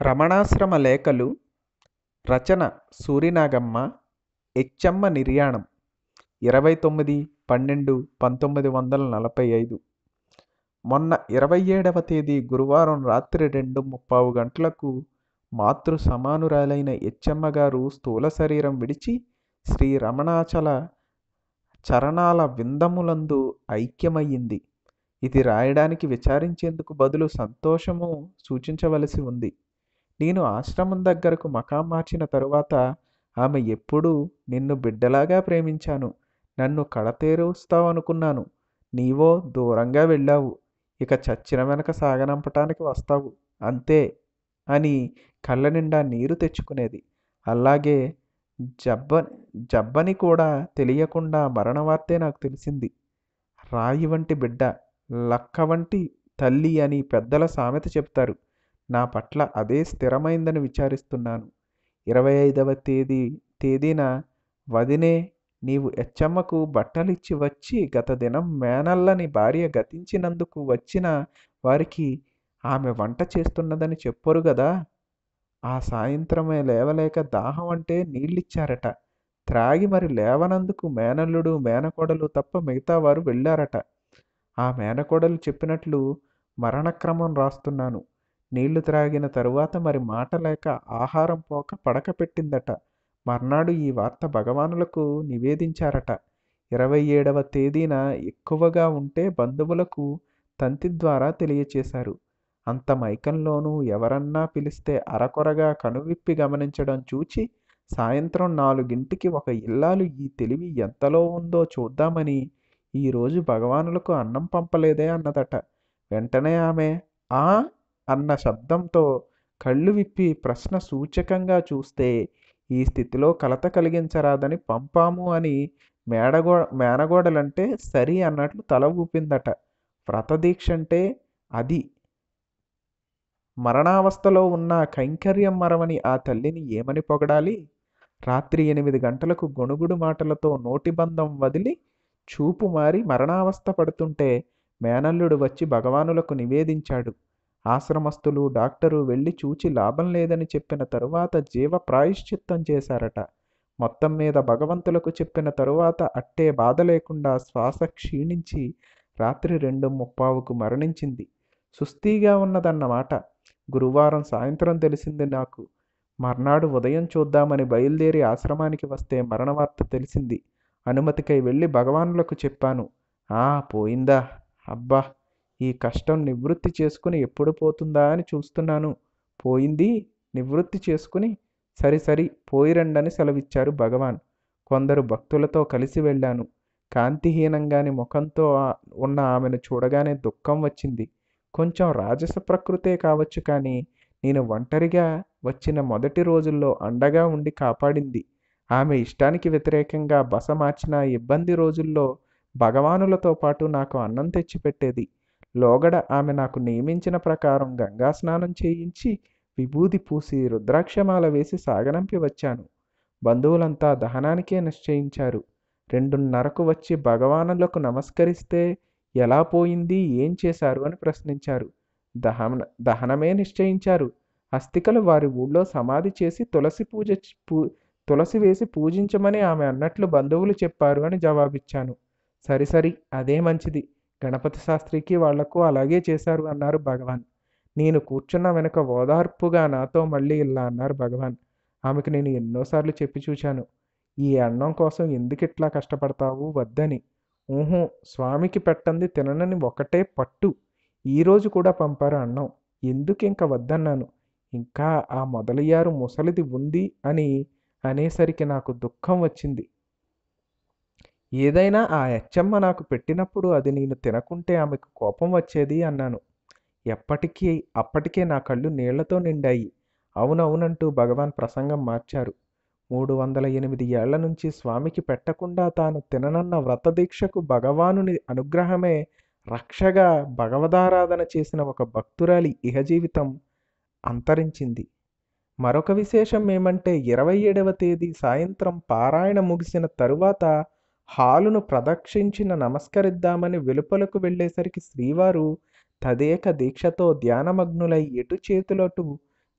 రమణాశ్రమ లేఖలు రచన సూరినాగమ్మ ఎచ్చమ్మ నిర్యాణం ఇరవై తొమ్మిది పన్నెండు పంతొమ్మిది వందల నలభై ఐదు మొన్న ఇరవై ఏడవ తేదీ గురువారం రాత్రి రెండు ముప్పావు గంటలకు మాతృ సమానురాలైన ఎచ్చమ్మ గారు స్థూల శరీరం విడిచి శ్రీ రమణాచల చరణాల విందములందు ఐక్యమయ్యింది ఇది రాయడానికి విచారించేందుకు బదులు సంతోషము సూచించవలసి ఉంది నేను ఆశ్రమం దగ్గరకు మకాం మార్చిన తరువాత ఆమె ఎప్పుడూ నిన్ను బిడ్డలాగా ప్రేమించాను నన్ను కడతేరుస్తావనుకున్నాను నీవో దూరంగా వెళ్ళావు ఇక చచ్చిన వెనక సాగనంపటానికి వస్తావు అంతే అని కళ్ళ నిండా నీరు తెచ్చుకునేది అలాగే జబ్బ జబ్బని కూడా తెలియకుండా మరణ వార్తే నాకు తెలిసింది రాయి వంటి బిడ్డ లక్క వంటి తల్లి అని పెద్దల సామెత చెప్తారు నా పట్ల అదే స్థిరమైందని విచారిస్తున్నాను ఇరవై ఐదవ తేదీ తేదీన వదినే నీవు ఎచ్చమ్మకు బట్టలిచ్చి వచ్చి గత దినం మేనల్లని భార్య గతించినందుకు వచ్చిన వారికి ఆమె వంట చేస్తున్నదని చెప్పరు గదా ఆ సాయంత్రమే లేవలేక దాహం అంటే నీళ్ళిచ్చారట త్రాగి మరి లేవనందుకు మేనల్లుడు మేనకోడలు తప్ప మిగతా వారు వెళ్ళారట ఆ మేనకోడలు చెప్పినట్లు మరణక్రమం రాస్తున్నాను నీళ్లు త్రాగిన తరువాత మరి మాట లేక ఆహారం పోక పడక పెట్టిందట మర్నాడు ఈ వార్త భగవానులకు నివేదించారట ఇరవై ఏడవ తేదీన ఎక్కువగా ఉంటే బంధువులకు తంతి ద్వారా తెలియచేశారు అంత మైకంలోనూ ఎవరన్నా పిలిస్తే అరకొరగా కనువిప్పి గమనించడం చూచి సాయంత్రం నాలుగింటికి ఒక ఇల్లాలు ఈ తెలివి ఎంతలో ఉందో చూద్దామని ఈరోజు భగవానులకు అన్నం పంపలేదే అన్నదట వెంటనే ఆమె ఆ అన్న శబ్దంతో కళ్ళు విప్పి ప్రశ్న సూచకంగా చూస్తే ఈ స్థితిలో కలత కలిగించరాదని పంపాము అని మేడగో మేనగోడలంటే సరి అన్నట్లు తల ఊపిందట వ్రతదీక్ష అంటే అది మరణావస్థలో ఉన్న కైంకర్యం మరవని ఆ తల్లిని ఏమని పొగడాలి రాత్రి ఎనిమిది గంటలకు గొణుగుడు మాటలతో నోటిబంధం వదిలి చూపు మారి మరణావస్థ పడుతుంటే మేనల్లుడు వచ్చి భగవానులకు నివేదించాడు ఆశ్రమస్తులు డాక్టరు వెళ్ళి చూచి లాభం లేదని చెప్పిన తరువాత జీవ ప్రాయశ్చిత్తం చేశారట మొత్తం మీద భగవంతులకు చెప్పిన తరువాత అట్టే బాధ లేకుండా శ్వాస క్షీణించి రాత్రి రెండు ముప్పావుకు మరణించింది సుస్థిగా ఉన్నదన్నమాట గురువారం సాయంత్రం తెలిసింది నాకు మర్నాడు ఉదయం చూద్దామని బయలుదేరి ఆశ్రమానికి వస్తే మరణ వార్త తెలిసింది అనుమతికై వెళ్ళి భగవానులకు చెప్పాను ఆ పోయిందా అబ్బా ఈ కష్టం నివృత్తి చేసుకుని ఎప్పుడు పోతుందా అని చూస్తున్నాను పోయింది నివృత్తి చేసుకుని సరి సరి పోయిరండని సెలవిచ్చారు భగవాన్ కొందరు భక్తులతో కలిసి వెళ్ళాను కాంతిహీనంగాని ముఖంతో ఉన్న ఆమెను చూడగానే దుఃఖం వచ్చింది కొంచెం రాజస ప్రకృతే కావచ్చు కానీ నేను ఒంటరిగా వచ్చిన మొదటి రోజుల్లో అండగా ఉండి కాపాడింది ఆమె ఇష్టానికి వ్యతిరేకంగా బస మార్చిన ఇబ్బంది రోజుల్లో భగవానులతో పాటు నాకు అన్నం తెచ్చిపెట్టేది లోగడ ఆమె నాకు నియమించిన ప్రకారం గంగా స్నానం చేయించి విభూది పూసి రుద్రాక్షమాల వేసి సాగనంపి వచ్చాను బంధువులంతా దహనానికే నిశ్చయించారు రెండున్నరకు వచ్చి భగవానులకు నమస్కరిస్తే ఎలా పోయింది ఏం చేశారు అని ప్రశ్నించారు దహన దహనమే నిశ్చయించారు అస్థికలు వారి ఊళ్ళో సమాధి చేసి తులసి పూజ పూ తులసి వేసి పూజించమని ఆమె అన్నట్లు బంధువులు చెప్పారు అని జవాబిచ్చాను సరి సరి అదే మంచిది గణపతి శాస్త్రికి వాళ్లకు అలాగే చేశారు అన్నారు భగవాన్ నేను కూర్చున్న వెనుక ఓదార్పుగా నాతో మళ్ళీ ఇలా అన్నారు భగవాన్ ఆమెకు నేను ఎన్నోసార్లు చెప్పి చూశాను ఈ అన్నం కోసం ఎందుకిట్లా కష్టపడతావు వద్దని ఊహు స్వామికి పెట్టంది తిననని ఒకటే పట్టు ఈరోజు కూడా పంపారు అన్నం ఎందుకు ఇంకా వద్దన్నాను ఇంకా ఆ మొదలయ్యారు ముసలిది ఉంది అని అనేసరికి నాకు దుఃఖం వచ్చింది ఏదైనా ఆ ఎచ్చమ్మ నాకు పెట్టినప్పుడు అది నేను తినకుంటే ఆమెకు కోపం వచ్చేది అన్నాను ఎప్పటికీ అప్పటికే నా కళ్ళు నీళ్లతో నిండాయి అవునవునంటూ భగవాన్ ప్రసంగం మార్చారు మూడు వందల ఎనిమిది ఏళ్ల నుంచి స్వామికి పెట్టకుండా తాను తిననన్న వ్రతదీక్షకు భగవానుని అనుగ్రహమే రక్షగా భగవదారాధన చేసిన ఒక భక్తురాలి ఇహజీవితం అంతరించింది మరొక విశేషం ఏమంటే ఇరవై ఏడవ తేదీ సాయంత్రం పారాయణ ముగిసిన తరువాత హాలును ప్రదక్షించిన నమస్కరిద్దామని వెలుపలకు వెళ్ళేసరికి శ్రీవారు తదేక దీక్షతో ధ్యానమగ్నులై ఎటు చేతులటు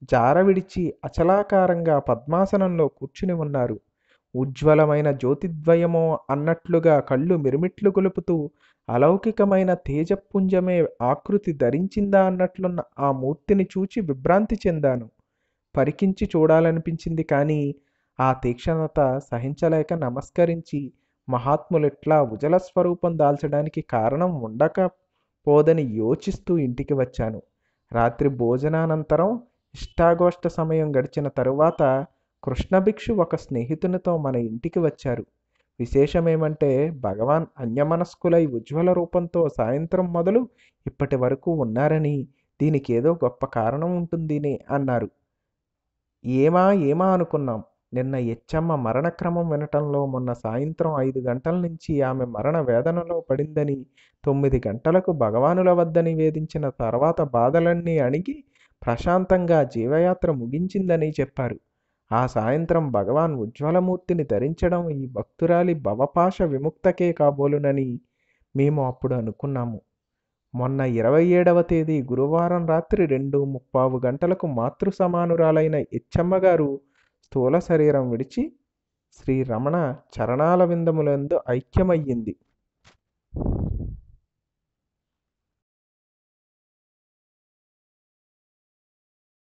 జార విడిచి అచలాకారంగా పద్మాసనంలో కూర్చుని ఉన్నారు ఉజ్వలమైన జ్యోతిద్వయమో అన్నట్లుగా కళ్ళు మిరుమిట్లు గొలుపుతూ అలౌకికమైన తేజపుంజమే ఆకృతి ధరించిందా అన్నట్లున్న ఆ మూర్తిని చూచి విభ్రాంతి చెందాను పరికించి చూడాలనిపించింది కానీ ఆ తీక్షణత సహించలేక నమస్కరించి మహాత్ములెట్లా ఉజల స్వరూపం దాల్చడానికి కారణం ఉండకపోదని యోచిస్తూ ఇంటికి వచ్చాను రాత్రి భోజనానంతరం ఇష్టాగోష్ట సమయం గడిచిన తరువాత కృష్ణభిక్షు ఒక స్నేహితునితో మన ఇంటికి వచ్చారు విశేషమేమంటే భగవాన్ అన్యమనస్కులై ఉజ్వల రూపంతో సాయంత్రం మొదలు ఇప్పటి వరకు ఉన్నారని దీనికి ఏదో గొప్ప కారణం ఉంటుందని అన్నారు ఏమా ఏమా అనుకున్నాం నిన్న ఎచ్చమ్మ మరణక్రమం వినటంలో మొన్న సాయంత్రం ఐదు గంటల నుంచి ఆమె మరణ వేదనలో పడిందని తొమ్మిది గంటలకు భగవానుల వద్ద నివేదించిన తర్వాత బాధలన్నీ అణిగి ప్రశాంతంగా జీవయాత్ర ముగించిందని చెప్పారు ఆ సాయంత్రం భగవాన్ ఉజ్వలమూర్తిని ధరించడం ఈ భక్తురాలి భవపాశ విముక్తకే కాబోలునని మేము అప్పుడు అనుకున్నాము మొన్న ఇరవై ఏడవ తేదీ గురువారం రాత్రి రెండు ముప్పావు గంటలకు మాతృ సమానురాలైన ఇచ్చమ్మ గారు స్థూల శరీరం విడిచి శ్రీ రమణ చరణాల విందములందు ఐక్యమయ్యింది